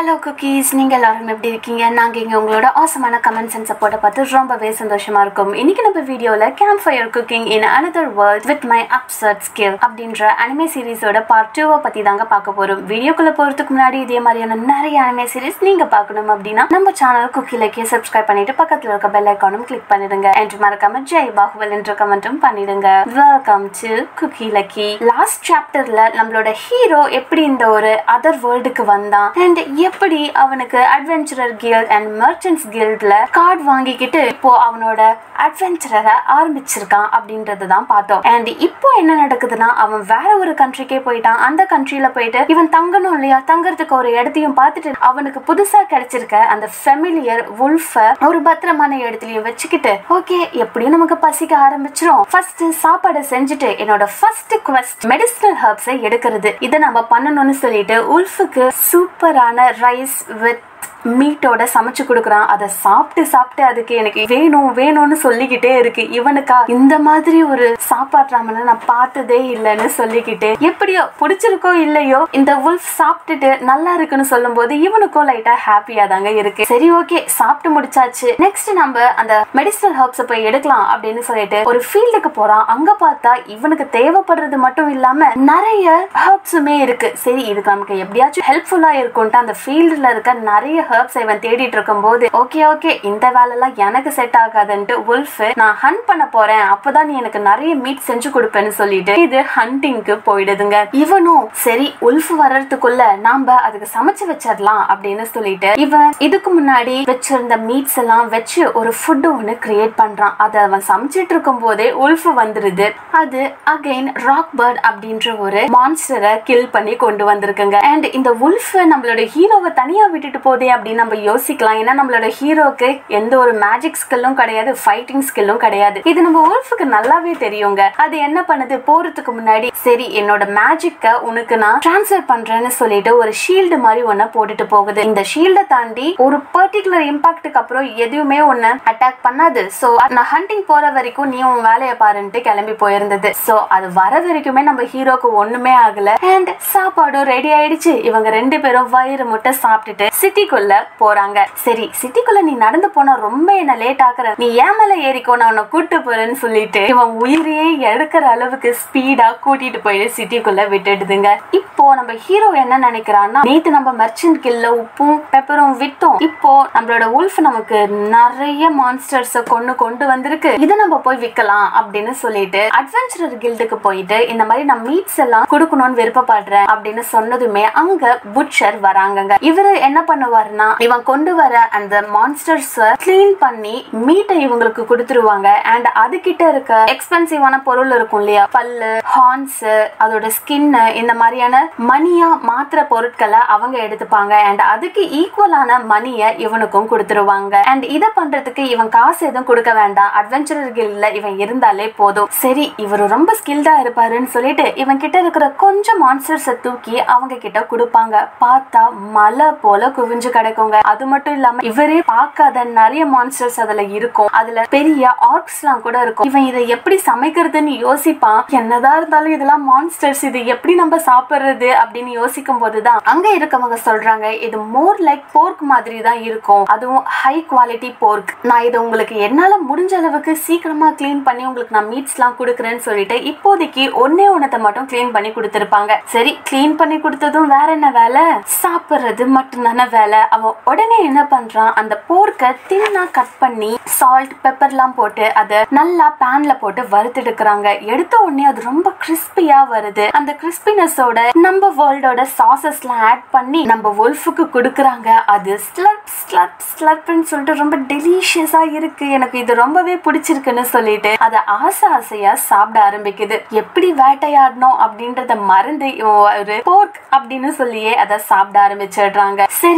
hello cookies நீங்கள் எல்லாரும் எப்படி இருக்கீங்க நாங்கள் இங்கே உங்களோட ஆசமான கமெண்ட்ஸ் அண்ட் சப்போர்ட்டை பார்த்து ரொம்பவே சந்தோஷமா இருக்கும் இன்னைக்கு நம்ம வீடியோவில் camp fire cooking in another world with my absurd skill அப்படின்ற அனிமே சீரிஸோட பார்ட் டூவை பற்றி தாங்க பார்க்க போகிறோம் வீடியோக்குள்ளே போகிறதுக்கு முன்னாடி இதே மாதிரியான நிறைய அனிமே சீரிஸ் நீங்கள் பார்க்கணும் அப்படின்னா நம்ம சேனல் குக்கி லைக்கே சப்ஸ்கிரைப் பண்ணிட்டு பக்கத்தில் இருக்க பெல் ஐக்கானும் கிளிக் பண்ணிடுங்க என்று மறக்காம ஜெய் பாகுவல் என்ற கமெண்ட்டும் பண்ணிடுங்க welcome to cookie lucky last சாப்டர்ல நம்மளோட ஹீரோ எப்படி இந்த ஒரு அதர் வேர்ல்டுக்கு வந்தான் அண்ட் எப்படி அவனுக்கு அட்வென்ச்சரர் கில்ட் அண்ட் மர்ச்சன்ட்ஸ் கில்ட்ல கார்டு வாங்கிக்கிட்டு இப்போ அவனோட அட்வென்ச்சரரை ஆரம்பிச்சிருக்கான் அப்படின்றத தான் பார்த்தோம் அண்ட் இப்போ என்ன நடக்குதுன்னா அவன் வேற ஒரு கண்ட்ரிக்கே போயிட்டான் அந்த கண்ட்ரில போயிட்டு இவன் தங்கணும் இல்லையா தங்கறதுக்கு ஒரு இடத்தையும் பார்த்துட்டு அவனுக்கு புதுசா கிடைச்சிருக்க அந்த ஃபெமிலியர் உல்ஃப ஒரு பத்திரமான இடத்துலயும் வச்சுக்கிட்டு ஓகே எப்படியும் நமக்கு பசிக்க ஆரம்பிச்சிரும் ஃபர்ஸ்ட் சாப்பாடு செஞ்சுட்டு என்னோட ஃபர்ஸ்ட் குவெஸ்ட் மெடிசினல் ஹர்ப்ஸை எடுக்கிறது இதை நம்ம பண்ணணும்னு சொல்லிட்டு உல்ஃபுக்கு சூப்பரான ரைஸ் வித் மீட்டோட சமைச்சு கொடுக்குறான் அதை சாப்பிட்டு சாப்பிட்டு அதுக்கு எனக்கு வேணும் வேணும்னு சொல்லிக்கிட்டே இருக்கு இவனுக்கா இந்த மாதிரி ஒரு சாப்பாடு ராமனை நான் பார்த்ததே இல்லைன்னு சொல்லிக்கிட்டு எப்படியோ பிடிச்சிருக்கோ இல்லையோ இந்த உல்ஃப் சாப்பிட்டுட்டு நல்லா இருக்குன்னு சொல்லும் போது இவனுக்கும் லைட்டா ஹாப்பியா தாங்க இருக்கு சரி ஓகே சாப்பிட்டு முடிச்சாச்சு நெக்ஸ்ட் நம்ம அந்த மெடிசனல் ஹர்ப்ஸ் போய் எடுக்கலாம் அப்படின்னு சொல்லிட்டு ஒரு ஃபீல்டுக்கு போறான் அங்க பார்த்தா இவனுக்கு தேவைப்படுறது மட்டும் இல்லாம நிறைய ஹர்ப்ஸுமே இருக்கு சரி இதுக்கு நமக்கு எப்படியாச்சும் ஹெல்ப்ஃபுல்லா இருக்கும்ட்டு அந்த ஃபீல்டுல இருக்க நிறைய ஹர்ப்ஸ் இவன் தேடிட்டு இருக்கும் போது ஓகே ஓகே இந்த வேலைலாம் எனக்கு செட் ஆகாதுன்ட்டு உல்ஃப் நான் ஹண்ட் பண்ண போறேன் அப்பதான் நீ எனக்கு நிறைய மீட் செஞ்சு கொடுப்பேன்னு சொல்லிட்டு இது ஹண்டிங்க்கு போயிடுதுங்க இவனும் சரி உல்ஃப் வர்றதுக்குள்ள நாம அதுக்கு சமைச்சு வச்சிடலாம் அப்படின்னு சொல்லிட்டு இவன் இதுக்கு முன்னாடி வச்சிருந்த மீட்ஸ் எல்லாம் வச்சு ஒரு ஃபுட் ஒன்னு கிரியேட் பண்றான் அதை அவன் சமைச்சிட்டு இருக்கும் போதே உல்ஃப் வந்துருது அது அகைன் ராக் பேர்ட் அப்படின்ற ஒரு மான்ஸ்டரை கில் பண்ணி கொண்டு வந்திருக்குங்க அண்ட் இந்த உல்ஃப் நம்மளோட ஹீரோவை தனியா விட்டுட்டு போதே அப்படின்னு நம்ம யோசிக்கலாம் ஏன்னா நம்மளோட ஹீரோக்கு எந்த ஒரு மேஜிக் ஸ்கில்லும் கிடையாது ஃபைட்டிங் ஸ்கில்லும் கிடையாது இது நம்ம உல்ஃபுக்கு நல்லாவே தெரியுங்க அது என்ன பண்ணுது போறதுக்கு முன்னாடி சரி என்னோட மேஜிக்க உனக்கு நான் டிரான்ஸ்ஃபர் பண்றேன்னு சொல்லிட்டு ஒரு ஷீல்டு மாதிரி ஒன்ன போட்டுட்டு போகுது இந்த ஷீல்டை தாண்டி ஒரு பர்டிகுலர் இம்பாக்டுக்கு அப்புறம் எதுவுமே ஒன்னு அட்டாக் பண்ணாது சோ நான் ஹண்டிங் போற வரைக்கும் நீ உன் வேலையை பாருன்ட்டு கிளம்பி போயிருந்தது சோ அது வர வரைக்குமே நம்ம ஹீரோக்கு ஒண்ணுமே ஆகல அண்ட் சாப்பாடும் ரெடி ஆயிடுச்சு இவங்க ரெண்டு பேரும் வயிறு முட்டை சாப்பிட்டுட்டு சிட்டிக்குள்ள போறாங்க சரி சிட்டிக்குள்ள நீ நடந்து போனா ரொம்ப என்ன லேட் ஆக்குற நீ ஏன் மேல ஏறிக்கோ நான் உன்னை கூட்டு போறேன்னு சொல்லிட்டு இவன் உயிரையே எடுக்கிற அளவுக்கு ஸ்பீடா கூட்டிட்டு போயிட்டு சிட்டிக்குள்ள விட்டுடுதுங்க இப்போ நம்ம ஹீரோ என்ன நினைக்கிறான்னா நேத்து நம்ம மர்ச்சன்ட் கில்ல உப்பும் பெப்பரும் விட்டோம் இப்போ நம்மளோட உல்ஃப் நமக்கு நிறைய மான்ஸ்டர்ஸ் கொண்டு கொண்டு வந்திருக்கு இதை நம்ம போய் விற்கலாம் அப்படின்னு சொல்லிட்டு அட்வென்ச்சரர் கில்டுக்கு போயிட்டு இந்த மாதிரி நான் மீட்ஸ் எல்லாம் கொடுக்கணும்னு விருப்பப்படுறேன் அப்படின்னு சொன்னதுமே அங்க புட்சர் வராங்கங்க இவரு என்ன பண்ணுவாருன்னா இவன் கொண்டு வர அந்த மான்ஸ்டர்ஸ் கிளீன் பண்ணி மீட்டை இவங்களுக்கு கொடுத்துருவாங்க அண்ட் அது கிட்ட இருக்க எக்ஸ்பென்சிவான பொருள் இருக்கும் இல்லையா பல்லு ஹார்ன்ஸ் அதோட ஸ்கின் இந்த மாதிரியான மணியா மாத்திர பொருட்களை அவங்க எடுத்துப்பாங்க அண்ட் அதுக்கு ஈக்குவலான மணியை இவனுக்கும் கொடுத்துருவாங்க அண்ட் இதை பண்றதுக்கு இவன் காசு எதுவும் கொடுக்க வேண்டாம் அட்வென்ச்சரர் கில்ல இவன் இருந்தாலே போதும் சரி இவர் ரொம்ப ஸ்கில்டா இருப்பாருன்னு சொல்லிட்டு இவன் கிட்ட இருக்கிற கொஞ்சம் மான்ஸ்டர்ஸை தூக்கி அவங்க கிட்ட கொடுப்பாங்க பார்த்தா மலை போல குவிஞ்சு கிடைக்குங்க அது மட்டும் இல்லாம இவரே பார்க்காத நிறைய மான்ஸ்டர்ஸ் அதுல இருக்கும் அதுல பெரிய ஆர்க்ஸ் எல்லாம் கூட இருக்கும் இவன் இதை எப்படி சமைக்கிறதுன்னு யோசிப்பான் என்னதான் இருந்தாலும் இதெல்லாம் மான்ஸ்டர்ஸ் இது எப்படி நம்ம சாப்பிடுறது அப்படின்னு யோசிக்கும் போதுதான் அங்க இருக்கவங்க சொல்றாங்க இது மோர் லைக் போர்க் மாதிரி தான் இருக்கும் அதுவும் ஹை குவாலிட்டி போர்க் நான் இதை உங்களுக்கு என்னால முடிஞ்ச அளவுக்கு சீக்கிரமா கிளீன் பண்ணி உங்களுக்கு நான் மீட்ஸ் எல்லாம் கொடுக்குறேன்னு சொல்லிட்டு இப்போதைக்கு ஒன்னே ஒன்னத்தை மட்டும் கிளீன் பண்ணி கொடுத்துருப்பாங்க சரி கிளீன் பண்ணி கொடுத்ததும் வேற என்ன வேலை சாப்பிடுறது மட்டும்தானே வேலை அவன் உடனே என்ன பண்றான் அந்த போர்க்கை தின்னா கட் பண்ணி சால்ட் பெப்பர்லாம் போட்டு அதை நல்லா பேன்ல போட்டு வறுத்தெடுக்கிறாங்க எடுத்த உடனே அது ரொம்ப கிறிஸ்பியா வருது அந்த கிறிஸ்பினஸோட நம்ம வேர்ல்டோட சாசஸ்லாம் ஆட் பண்ணி நம்ம wolfக்கு கொடுக்குறாங்க அது ஸ்லப் ஸ்லப் ஸ்லப்னு சொல்லிட்டு ரொம்ப டெலிஷியஸா இருக்கு எனக்கு இது ரொம்பவே பிடிச்சிருக்குன்னு சொல்லிட்டு அதை ஆசை ஆசையா சாப்பிட ஆரம்பிக்குது எப்படி வேட்டையாடணும் அப்படின்றத மறந்து இவன் ஒரு போர்க் அப்படின்னு சொல்லியே அதை சாப்பிட ஆரம்பிச்சிடுறாங்க சரி இப்ப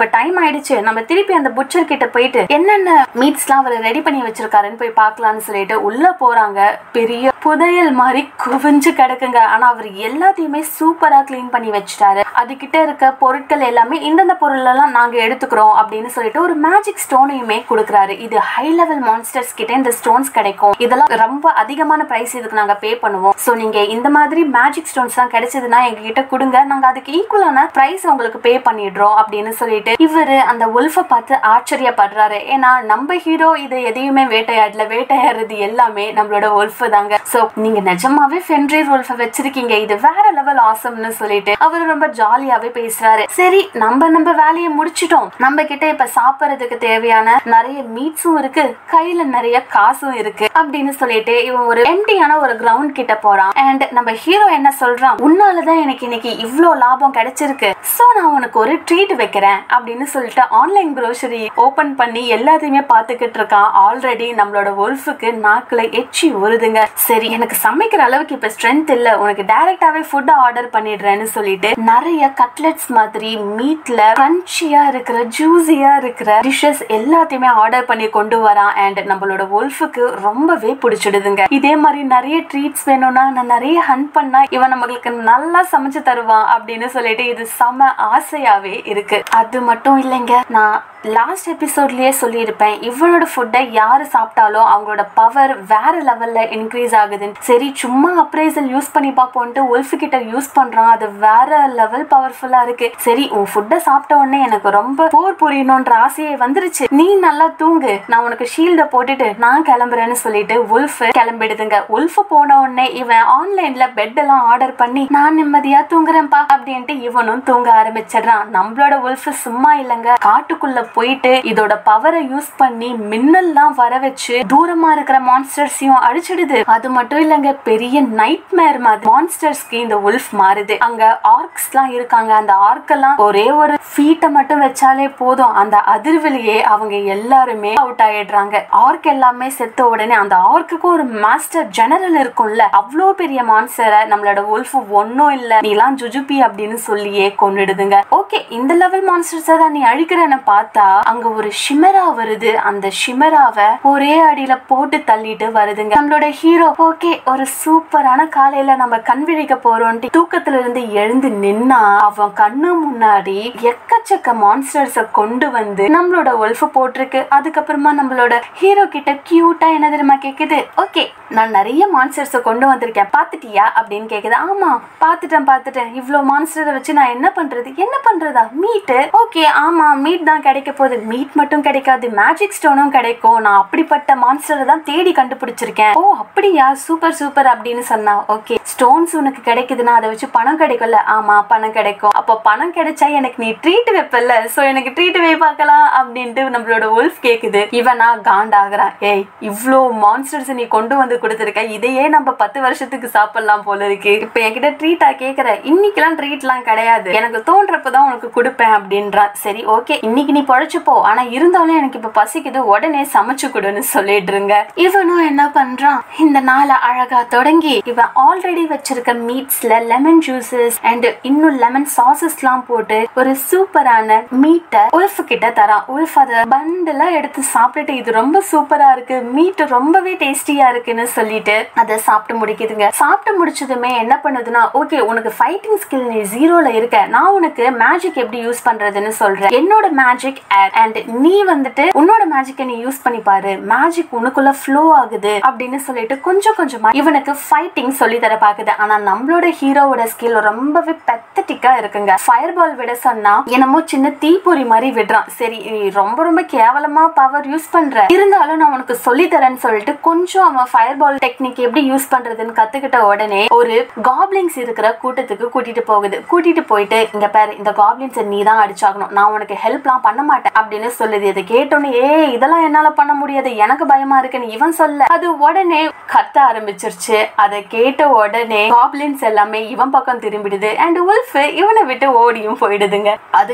டைம் ஆயிடுச்சு நம்ம திருப்பி அந்த புட்சர் கிட்ட போயிட்டு என்னென்ன மீட்ஸ்லாம் அவர் ரெடி பண்ணி வச்சிருக்காருன்னு போய் பார்க்கலாம்னு சொல்லிட்டு உள்ள போறாங்க பெரிய புதையல் மாதிரி குவிஞ்சு கிடக்குங்க ஆனா அவர் எல்லாத்தையுமே சூப்பரா க்ளீன் பண்ணி வச்சுட்டாரு அதுகிட்ட இருக்க பொருட்கள் எல்லாமே இந்தந்த பொருள் எல்லாம் நாங்க எடுத்துக்கிறோம் அப்படின்னு சொல்லிட்டு ஒரு மேஜிக் ஸ்டோனையுமே கொடுக்குறாரு இது ஹை லெவல் மான்ஸ்டர்ஸ் கிட்ட இந்த ஸ்டோன்ஸ் கிடைக்கும் இதெல்லாம் ரொம்ப அதிகமான பிரைஸ் இதுக்கு நாங்க பே பண்ணுவோம் சோ நீங்க இந்த மாதிரி மேஜிக் ஸ்டோன்ஸ் எல்லாம் கிடைச்சதுன்னா எங்க கிட்ட கொடுங்க நாங்க அதுக்கு ஈக்குவலான பிரைஸ் உங்களுக்கு பே பண்ணிடுறோம் அப்படின்னு சொல்லிட்டு இவரு அந்த உல்ஃப பார்த்து ஆச்சரியப்படுறாரு ஏன்னா நம்ம ஹீரோ இது எதையுமே வேட்டையாடல வேட்டையாடுறது எல்லாமே நம்மளோட உல்ஃப் தாங்க சோ நீங்க நிஜமாவே ஃபென்ரீர் உல்ஃப வச்சிருக்கீங்க இது வேற லெவல் ஆசம்னு சொல்லிட்டு அவர் ரொம்ப ஜாலியாவே பேசுறாரு சரி நம்ம நம்ம வேலையை முடிச்சிட்டோம் நம்ம கிட்ட இப்ப சாப்பிடறதுக்கு தேவையான நிறைய மீட்ஸும் இருக்கு கையில நிறைய காசும் இருக்கு அப்படின்னு சொல்லிட்டு இவன் ஒரு எம்டியான ஒரு கிரவுண்ட் கிட்ட போறான் அண்ட் நம்ம ஹீரோ என்ன சொல்றான் உன்னாலதான் எனக்கு இன்னைக்கு இவ்ளோ லாபம் கிடைச்சிருக்கு சோ நான் உனக்கு ஒரு ட்ரீட் வைக்கிறேன் அப்படின்னு சொல்லிட்டு ஆன்லைன் க்ரோசரி ஓபன் பண்ணி எல்லாத்தையுமே பாத்துக்கிட்டு இருக்கான் ஆல்ரெடி நம்மளோட ஒல்ஃபுக்கு நாக்குல எச்சி வருதுங்க சரி எனக்கு சமைக்கிற அளவுக்கு இப்ப ஸ்ட்ரென்த் இல்ல உனக்கு டைரக்டாவே ஃபுட் ஆர்டர் பண்ணிடுறேன்னு சொல்லிட்டு நிறைய கட்லெட்ஸ் மாதிரி மீட்ல கிரன்ச்சியா இருக்கிற ஜூசியா இருக்கிற டிஷ்ஷஸ் எல்லாத்தையுமே ஆர்டர் பண்ணி கொண்டு வரான் அண்ட் நம்மளோட ஒல்ஃபுக்கு ரொம்பவே பிடிச்சிடுதுங்க இதே மாதிரி நிறைய ட்ரீட்ஸ் வேணும்னா நான் நிறைய ஹண்ட் பண்ணா இவன் நம்மளுக்கு நல்லா சமைச்சு தருவான் அப்படின்னு சொல்லிட்டு இது செம ஆசையாவே இருக்கு அது மட்டும் இல்லைங்க நான் லாஸ்ட் எபிசோட்லயே சொல்லியிருப்பேன் இவனோட ஃபுட்டை யாரு சாப்பிட்டாலும் அவங்களோட பவர் வேற லெவல்ல இன்க்ரீஸ் ஆகுதுன்னு சரி சும்மா அப்ரைசல் யூஸ் பண்ணி பார்ப்போன்ட்டு உல்ஃபு கிட்ட யூஸ் பண்றான் அது வேற லெவல் பவர்ஃபுல்லா இருக்கு சரி உன் ஃபுட்டை சாப்பிட்ட உடனே எனக்கு ரொம்ப போர் புரியணும்ன்ற ஆசையே வந்துருச்சு நீ நல்லா தூங்கு நான் உனக்கு ஷீல்ட போட்டுட்டு நான் கிளம்புறேன்னு சொல்லிட்டு உல்ஃப் கிளம்பிடுதுங்க உல்ஃப் போன உடனே இவன் ஆன்லைன்ல பெட் எல்லாம் ஆர்டர் பண்ணி நான் நிம்மதியா தூங்குறேன்ப்பா அப்படின்ட்டு இவனும் தூங்க ஆரம்பிச்சிடுறான் நம்மளோட உல்ஃப் சும்மா இல்லைங்க காட்டுக்குள்ள போயிட்டு இதோட பவரை யூஸ் பண்ணி மின்னல்லாம் வர வச்சு தூரமா இருக்கிற மான்ஸ்டர்ஸையும் அழிச்சிடுது அது மட்டும் இல்லைங்க பெரிய நைட் மேர் மாதிரி மான்ஸ்டர்ஸ்க்கு இந்த உல்ஃப் மாறுது அங்க ஆர்க்ஸ் எல்லாம் இருக்காங்க அந்த ஆர்க் எல்லாம் ஒரே ஒரு ஃபீட்டை மட்டும் வச்சாலே போதும் அந்த அதிர்விலேயே அவங்க எல்லாருமே அவுட் ஆயிடுறாங்க ஆர்க் எல்லாமே செத்த உடனே அந்த ஆர்க்குக்கு ஒரு மாஸ்டர் ஜெனரல் இருக்கும்ல அவ்வளோ பெரிய மான்ஸ்டரை நம்மளோட உல்ஃப் ஒன்னும் இல்ல நீலாம் ஜுஜுபி அப்படின்னு சொல்லியே கொண்டுடுதுங்க ஓகே இந்த லெவல் மான்ஸ்டர்ஸை தான் நீ அழிக்கிறன்னு பார்த்தா அங்க ஒரு ஷிமரா வருது அந்த ஷிமராவை ஒரே அடியில போட்டு தள்ளிட்டு வருதுங்க நம்மளோட ஹீரோ ஓகே ஒரு சூப்பரான காலையில நம்ம கண் விழிக்க போறோம்ட்டு தூக்கத்துல இருந்து எழுந்து நின்னா அவன் கண்ணு முன்னாடி எக்கச்சக்க மான்ஸ்டர்ஸ கொண்டு வந்து நம்மளோட ஒல்ஃப் போட்டிருக்கு அதுக்கப்புறமா நம்மளோட ஹீரோ கிட்ட கியூட்டா என்ன தெரியுமா கேக்குது ஓகே நான் நிறைய மான்ஸ்டர்ஸ கொண்டு வந்திருக்கேன் பாத்துட்டியா அப்படின்னு கேக்குது ஆமா பாத்துட்டேன் பாத்துட்டேன் இவ்ளோ மான்ஸ்டரை வச்சு நான் என்ன பண்றது என்ன பண்றதா மீட் ஓகே ஆமா மீட் தான் கிடைக்க போகுது மீட் மட்டும் கிடைக்காது மேஜிக் ஸ்டோனும் கிடைக்கும் நான் அப்படிப்பட்ட மான்ஸ்டரை தான் தேடி கண்டுபிடிச்சிருக்கேன் ஓ அப்படியா சூப்பர் சூப்பர் அப்படின்னு சொன்னா ஓகே ஸ்டோன்ஸ் உனக்கு கிடைக்குதுன்னா அதை வச்சு பணம் கிடைக்கும்ல ஆமா பணம் கிடைக்கும் அப்போ பணம் கிடைச்சா எனக்கு நீ ட்ரீட் வைப்பல்ல சோ எனக்கு ட்ரீட் வை பார்க்கலாம் அப்படின்ட்டு நம்மளோட உல்ஃப் கேக்குது இவனா காண்டாகிறான் ஏய் இவ்ளோ மான்ஸ்டர்ஸ் நீ கொண்டு வந்து கொடுத்துருக்க இதையே நம்ம பத்து வருஷத்துக்கு சாப்பிடலாம் போல இருக்கு இப்ப என்கிட்ட ட்ரீட்டா கேக்குற இன்னைக்கெல்லாம் ட்ரீட்லாம் கிடையாது எனக்கு தோன்றப்பதான் உனக்கு கொடுப்பேன் அப்படின்றான் சரி ஓகே இன்னைக்கு நீ பொழைச்சு போ ஆனா இருந்தாலும் எனக்கு இப்ப பசிக்குது உடனே சமைச்சு கொடுன்னு சொல்லிட்டு இருங்க இவனும் என்ன பண்றான் இந்த நாளை அழகா தொடங்கி இவன் ஆல்ரெடி வச்சிருக்க மீட்ஸ்ல லெமன் ஜூசஸ் அண்ட் இன்னும் லெமன் சாசஸ்லாம் போட்டு ஒரு சூப்பரான மீட்டை உல்ஃப் கிட்ட தரான் உல்ஃப் அதை பண்டலா எடுத்து சாப்பிட்டுட்டு இது ரொம்ப சூப்பரா இருக்கு மீட் ரொம்பவே டேஸ்டியா இருக்குன்னு சொல்லிட்டு அதை சாப்பிட்டு முடிக்குதுங்க சாப்பிட்டு முடிச்சதுமே என்ன பண்ணுதுன்னா ஓகே உனக்கு ஃபைட்டிங் ஸ்கில் நீ ஜீரோல இருக்க நான் உனக்கு மேஜிக் எப்படி யூஸ் பண்றதுன்னு சொல்றேன் என்னோட மேஜிக் அண்ட் நீ வந்துட்டு உன்னோட மேஜிக்கை நீ யூஸ் பண்ணி பாரு மேஜிக் உனக்குள்ள ஃப்ளோ ஆகுது அப்படின்னு சொல்லிட்டு கொஞ்சம் கொஞ்சமா இவனுக்கு ஃபைட்டிங் சொல்லி தர பாக்குது ஆனா நம்மளோட ஹீரோவோட ஸ்கில் ரொம்பவே பெத்தட்டிக்கா இருக்குங்க ஃபயர் பால் விட சொன்னா என்னமோ சின்ன தீப்பொறி மாதிரி விடுறான் சரி நீ ரொம்ப ரொம்ப கேவலமா பவர் யூஸ் பண்ற இருந்தாலும் நான் உனக்கு சொல்லி தரேன்னு சொல்லிட்டு கொஞ்சம் அவன் ஃபயர் பால் டெக்னிக் எப்படி யூஸ் பண்றதுன்னு கத்துக்கிட்ட உடனே ஒரு காப்ளிங்ஸ் இருக்கிற கூட்டத்துக்கு கூட்டிட்டு போகுது கூட்டிட்டு போயிட்டு இங்க பாரு இந்த காப்ளின்ஸை நீ தான் அடிச்சாகணும் நான் உனக்கு ஹெல்ப்லாம் பண்ண மாட்டேன் அப்படின்னு சொல்லுது இதை கேட்டோன்னே ஏ இதெல்லாம் என்னால பண்ண முடியாது எனக்கு பயமா இருக்குன்னு இவன் சொல்ல அது உடனே கத்த ஆரம்பிச்சிருச்சு அதை கேட்ட உடனே காப்ளின்ஸ் எல்லாமே இவன் பக்கம் திரும்பிடுது அண்ட் உல்ஃப் இவனை விட்டு ஓடியும் போயிடுதுங்க அதுக்கு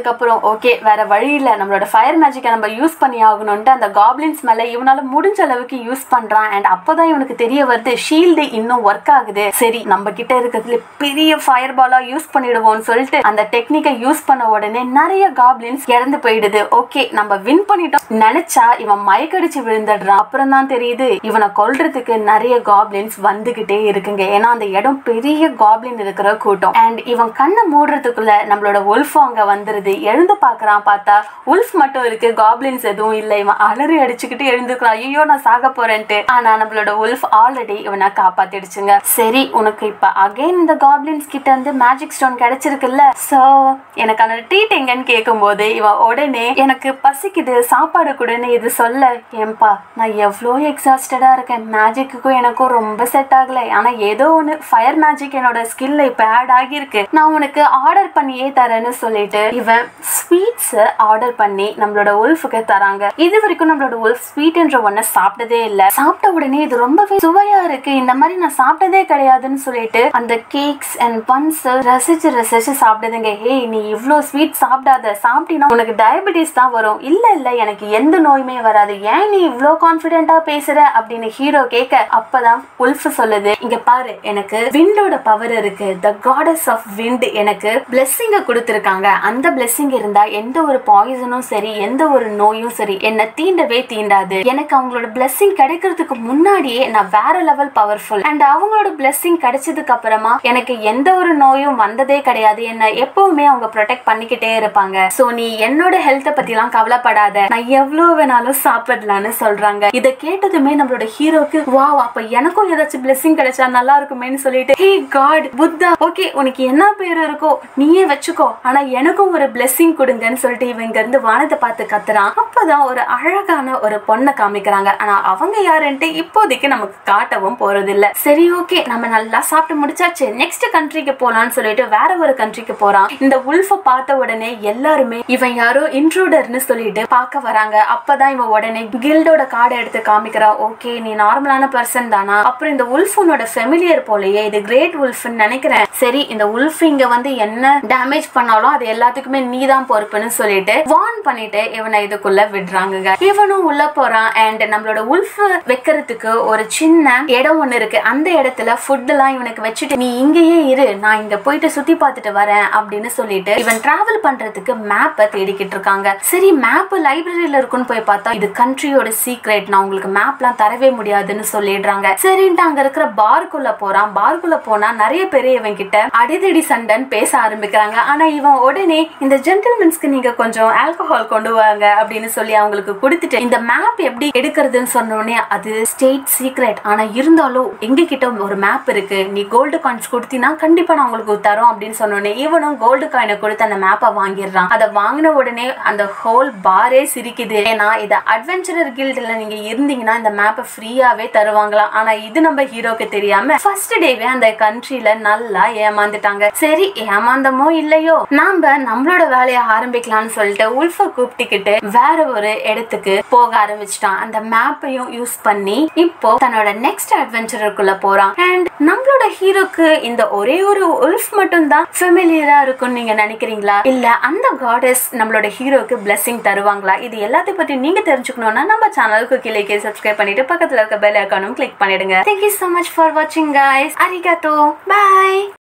அதுக்கப்புறம் ஓகே வேற வழி இல்ல நம்மளோட ஃபயர் மேஜிக்கை நம்ம யூஸ் பண்ணி ஆகணும்ட்டு அந்த காப்ளின்ஸ் மேல இவனால முடிஞ்ச அளவுக்கு யூஸ் பண்றான் அண்ட் அப்பதான் இவனுக்கு தெரிய வருது ஷீல்டு இன்னும் ஒர்க் ஆகுது சரி நம்ம கிட்ட இருக்கிறதுல பெரிய ஃபயர் பாலா யூஸ் பண்ணிடுவோம்னு சொல்லிட்டு அந்த டெக்னிக்கை யூஸ் பண்ண உடனே நிறைய காப்ளின்ஸ் இறந்து போயிடுது ஓகே நம்ம வின் பண்ணிட்டோம் நினைச்சா இவன் மயக்கடிச்சு விழுந்துடுறான் அப்புறம் தான் தெரியுது இவனை கொல்றதுக்கு நிறைய காப்ளின்ஸ் வந்துகிட்டே இருக்குங்க ஏன்னா அந்த இடம் பெரிய காப்ளின் இருக்கிற கூட்டம் அண்ட் இவன் கண்ணை மூடுறதுக்குள்ள நம்மளோட உல்ஃப் அங்க வந்துருது எழுந்து பாக்குறான் பார்த்தா உல்ஃப் மட்டும் இருக்கு காப்ளின்ஸ் எதுவும் இல்லை இவன் அலறி அடிச்சுக்கிட்டு எழுந்துக்கிறான் ஐயோ நான் சாக போறேன்ட்டு ஆனா நம்மளோட உல்ஃப் ஆல்ரெடி இவனை காப்பாத்திடுச்சுங்க சரி உனக்கு இப்ப அகைன் இந்த காப்ளின்ஸ் கிட்ட இருந்து மேஜிக் ஸ்டோன் கிடைச்சிருக்குல்ல சோ எனக்கான ட்ரீட் எங்கன்னு கேட்கும்போது இவன் உடனே எனக்கு பசிக்குது சாப்பாடு கொடுன்னு இது சொல்ல ஏன்பா நான் எவ்வளோ எக்ஸாஸ்டடா இருக்கேன் மேஜிக்குக்கும் எனக்கும் ரொம்ப செட் ஆகல ஆனா ஏதோ ஒன்று ஃபயர் மேஜிக் என்னோட ஸ்கில்ல இப்ப ஆட் ஆகியிருக்கு நான் உனக்கு ஆர்டர் பண்ணியே தரேன்னு சொல்லிட்டு இவன் ஸ்வீட்ஸ் ஆர்டர் பண்ணி நம்மளோட உல்ஃபுக்கு தராங்க இது வரைக்கும் நம்மளோட உல்ஃப் ஸ்வீட் என்ற ஒன்ன சாப்பிட்டதே இல்ல சாப்பிட்ட உடனே இது ரொம்பவே சுவையா இருக்கு இந்த மாதிரி நான் சாப்பிட்டதே கிடையாதுன்னு சொல்லிட்டு அந்த கேக்ஸ் அண்ட் பன்ஸ் ரசிச்சு ரசிச்சு சாப்பிடுதுங்க ஹே நீ இவ்ளோ ஸ்வீட் சாப்பிடாத சாப்பிட்டீங்கன்னா உனக்கு டயபெட்டிஸ் தான் வரும் இல்ல இல்ல எனக்கு எந்த நோயுமே வராது ஏன் நீ இவ்ளோ கான்பிடென்ட்டா பேசுற அப்படின்னு ஹீரோ கேட்க அப்பதான் உல்ஃப் சொல்லுது இங்க பாரு எனக்கு விண்டோட பவர் இருக்கு த காடஸ் ஆஃப் விண்ட் எனக்கு பிளெஸ்ஸிங்க கொடுத்துருக்காங்க அந்த பிளெஸ்ஸிங் இருந்தா எந்த ஒரு பாய்சனும் சரி எந்த ஒரு நோயும் சரி என்ன தீண்டவே தீண்டாது எனக்கு அவங்களோட பிளெஸ்ஸிங் கிடைக்கிறதுக்கு முன்னாடியே நான் வேற லெவல் பவர்ஃபுல் அண்ட் அவங்களோட பிளெஸ்ஸிங் கிடைச்சதுக்கு அப்புறமா எனக்கு எந்த ஒரு நோயும் வந்ததே கிடையாது என்ன எப்பவுமே அவங்க ப்ரொடெக்ட் பண்ணிக்கிட்டே இருப்பாங்க சோ நீ என்னோட ஹெல்த்த பத்திலாம் கவலைப்படாத நான் எவ்வளவு வேணாலும் சாப்பிடலாம்னு சொல்றாங்க இத கேட்டதுமே நம்மளோட ஹீரோக்கு வாவ் அப்ப எனக்கும் ஏதாச்சும் பிளெஸிங் கிடைச்சா நல்லா இருக்குமேன்னு சொல்லிட்டு ஹே காட் புத்தா ஓகே உனக்கு என்ன பேர் இருக்கோ நீயே வச்சுக்கோ ஆனா எனக்கும் ஒரு பிளெஸிங் கொடுங்கன்னு சொல்லிட்டு இவன் இங்க இருந்து வானத்தை பார்த்து கத்துறான் அப்பதான் ஒரு அழகான ஒரு பொண்ணை காமிக்கிறாங்க ஆனா அவங்க யாருன்ட்டு இப்போதைக்கு நமக்கு காட்டவும் போறது இல்ல சரி ஓகே நம்ம நல்லா சாப்பிட்டு முடிச்சாச்சு நெக்ஸ்ட் கண்ட்ரிக்கு போலாம்னு சொல்லிட்டு வேற ஒரு கண்ட்ரிக்கு போறான் இந்த உல்ஃப பார்த்த உடனே எல்லாருமே இவன் யாரோ இன்ட்ரூடர்னு சொல்லிட்டு பார்க்க வராங்க அப்பதான் இவன் உடனே கில்டோட கார்டை எடுத்து காமிக்கிறா ஓகே நீ நார்மலான பர்சன் தானா அப்புறம் இந்த உல்ஃபுனோட ஃபெமிலியர் போலயே இது கிரேட் உல்ஃப்னு நினைக்கிறேன் சரி இந்த உல்ஃப் இங்க வந்து என்ன டேமேஜ் பண்ணாலும் அது எல்லாத்துக்குமே நீ தான் பொறுப்புன்னு சொல்லிட்டு வார்ன் பண்ணிட்டு இவனை இதுக்குள்ள விடுறாங்க இவனும் உள்ள போறான் அண்ட் நம்மளோட உல்ஃப் வைக்கிறதுக்கு ஒரு சின்ன இடம் ஒண்ணு இருக்கு அந்த இடத்துல ஃபுட் எல்லாம் இவனுக்கு வச்சுட்டு நீ இங்கேயே இரு நான் இங்க போயிட்டு சுத்தி பார்த்துட்டு வரேன் அப்படின்னு சொல்லிட்டு இவன் டிராவல் பண்றதுக்கு மேப்பை தேடிக்கிட்டு இருக்காங்க சரி மேப் லைப்ரரியில இருக்குன்னு போய் பார்த்தா இது கண்ட்ரியோட சீக்ரெட் நான் உங்களுக்கு மேப்லாம் தரவே முடியாதுன்னு சொல்லிடுறாங்க சரின்ட்டு அங்க இருக்கிற பார்க்குள்ள போறான் பார்க்குள்ள போனா நிறைய பேர் இவன் கிட்ட அடிதடி சண்டைன்னு பேச ஆரம்பிக்கிறாங்க ஆனா இவன் உடனே இந்த ஜென்டில்மென்ஸ்க்கு நீங்க கொஞ்சம் ஆல்கஹால் கொண்டு வாங்க அப்படின்னு சொல்லி அவங்களுக்கு கொடுத்துட்டு இந்த மேப் எப்படி எடுக்கிறதுன்னு சொன்ன உடனே அது ஸ்டேட் சீக்ரெட் ஆனா இருந்தாலும் எங்க கிட்ட ஒரு மேப் இருக்கு நீ கோல்டு காயின்ஸ் கொடுத்தீங்கன்னா கண்டிப்பா நான் உங்களுக்கு தரோம் அப்படின்னு சொன்ன உடனே இவனும் கோல்டு காயினை கொடுத்து அந்த மேப்பை வாங்கிடுறான் அதை வாங்கின உடனே அந்த ஹோல் பாரே சிரிக்குது ஏன்னா இது அட்வென்ச்சரர் கில்ட்ல நீங்க இருந்தீங்கன்னா இந்த மேப்பை ஃப்ரீயாவே தருவாங்களாம் ஆனா இது நம்ம ஹீரோக்கு தெரியாம ஃபர்ஸ்ட் டேவே அந்த கண்ட்ரில நல்லா ஏமாந்துட்டாங்க சரி ஏமாந்தமோ இல்லையோ நாம நம்மளோட வேலையை ஆரம்பிக்கலாம்னு சொல்லிட்டு உல்ஃப கூப்பிட்டுக்கிட்டு வேற ஒரு இடத்துக்கு போக ஆரம்பிச்சிட்டான் அந்த மேப்பையும் யூஸ் பண்ணி இப்போ தன்னோட நெக்ஸ்ட் அட்வென்ச்சருக்குள்ள போறான் அண்ட் நம்மளோட ஹீரோக்கு இந்த ஒரே ஒரு உல்ஃப் மட்டும் தான் ஃபெமிலியரா இருக்கும்னு நீங்க நினைக்கிறீங்களா இல்ல அந்த காடஸ் நம்மளோட ஹீரோக்கு பிளெஸிங் தருவாங்களா இது எல்லாத்தையும் பத்தி நீங்க தெரிஞ்சுக்கணும்னா நம்ம சேனலுக்கு கீழே சப்ஸ்கிரைப் பண்ணிட்டு பக்கத்துல இருக்க பெல் ஐக்கானும் கிளிக் பண்ணிடுங்க தேங்க்யூ so மச் ஃபார் வாட்சிங் guys arigato bye